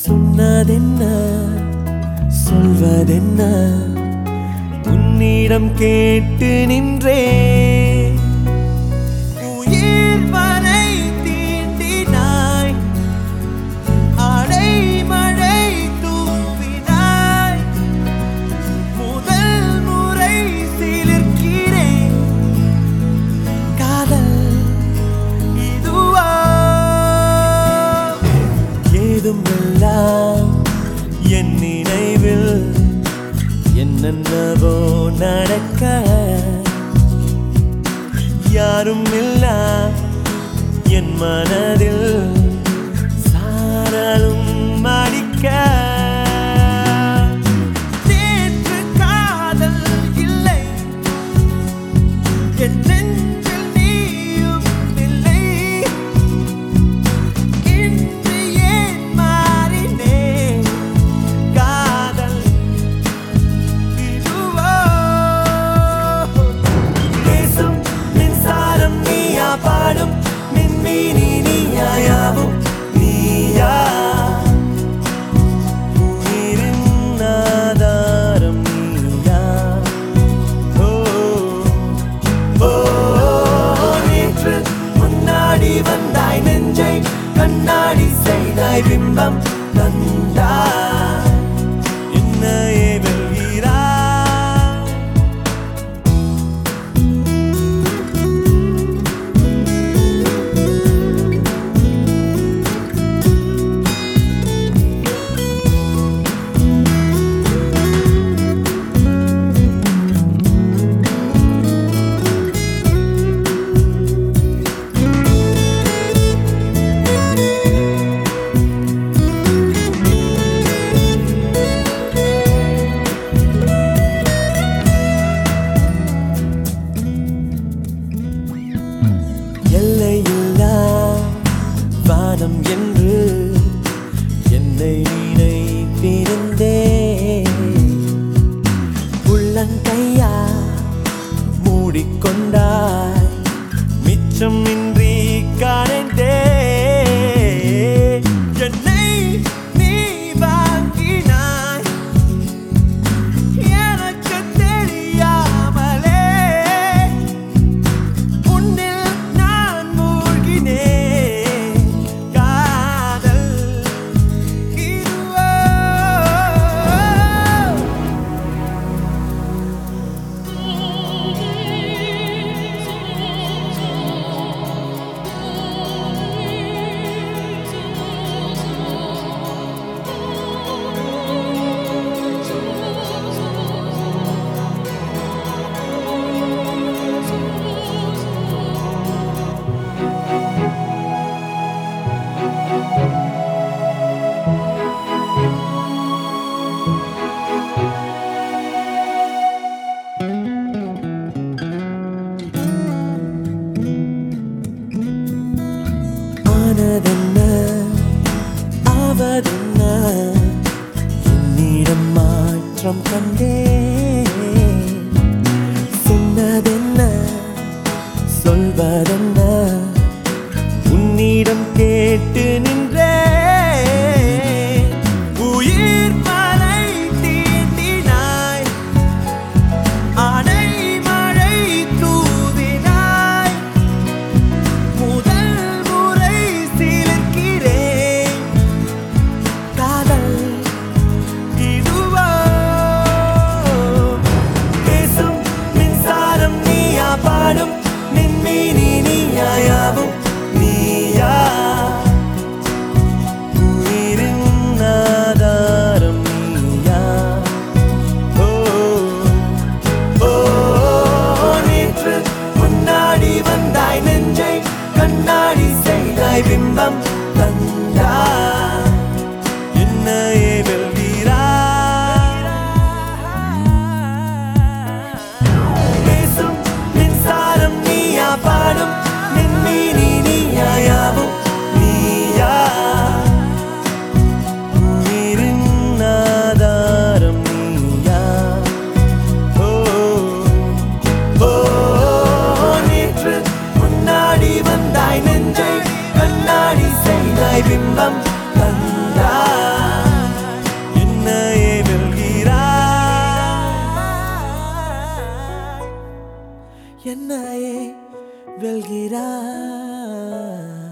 சொன்னதென்ன சொல்வதென்ன உன்னிடம் கேட்டு நின்றே உயிர் வரை தீண்டினாய் அடை மழை தூவினாய் முதல் முறை சிலிர்க்கிறேன் காதல் இதுவா ஏதும் எல்லாம் என் நினைவில் என்னென்னவோ நடக்க யாரும் இல்ல என் மனதில் சாரலும் அடிக்க நேற்று காதல் இல்லை என் நெஞ்சில் நீயும் இல்லை இன்று ஏன் மாறினேன் காதல் இதுவோ பேசும் மின்சாரம் நீயா பாடும் மின்மீனி நீயாயாவும் நீயா உயிரின் ஆதாரம் நீயா ஓ ஓ நேற்று முன்னாடி வந்தாய் நெஞ்சை கண்ணாடி செய்தாய் பிம்பம் தந்தாய் என்னையே வெல்கிறாய் எல்லையில்லா வானம் என்று என்னை நினைத்திருந்தே உள்ளங்கையா மூடிக்கொண்டாய் மிச்சம் இன்றி கரைந்தே என்னை நீ வாங்கினாய் எனக்கு தெரியாமலே உன்னில் நான் மூழ்கினேன் காதல் இதுவோ ஆனதென்ன ஆவதென்ன என்னிடம் மாற்றம் கண்டே சொன்னதென்ன சொல்வதென்ன உன்னிடம் கேட்டு நின்றே உயிர் மலை தீண்டினாய் அடை மழை தூவினாய் முதல் முறை சிலிர்க்கிறேன் காதல் இதுவோ பேசும் மின்சாரம் நீயா பாடும் மின்மீனி நீயாயாவும் நீயா உயிரின் ஆதாரம் நீயா ஓ ஓ நேற்று முன்னாடி வந்தாய் நெஞ்சை கண்ணாடி செய்தாய் பிம்பம் தந்தாய் என்னையே வெல்கிறாய் பேசும் மின்சாரம் நீயா பாடும் மின்மீனி நீயாயாவும் நீயா உயிரின் ஆதாரம் நீயா ஓ ஓ நேற்று முன்னாடி வந்தாய் நெஞ்சை கண்ணாடி செய்தாய் பிம்பம் தந்தாய் என்னையே வெல்கிறாய்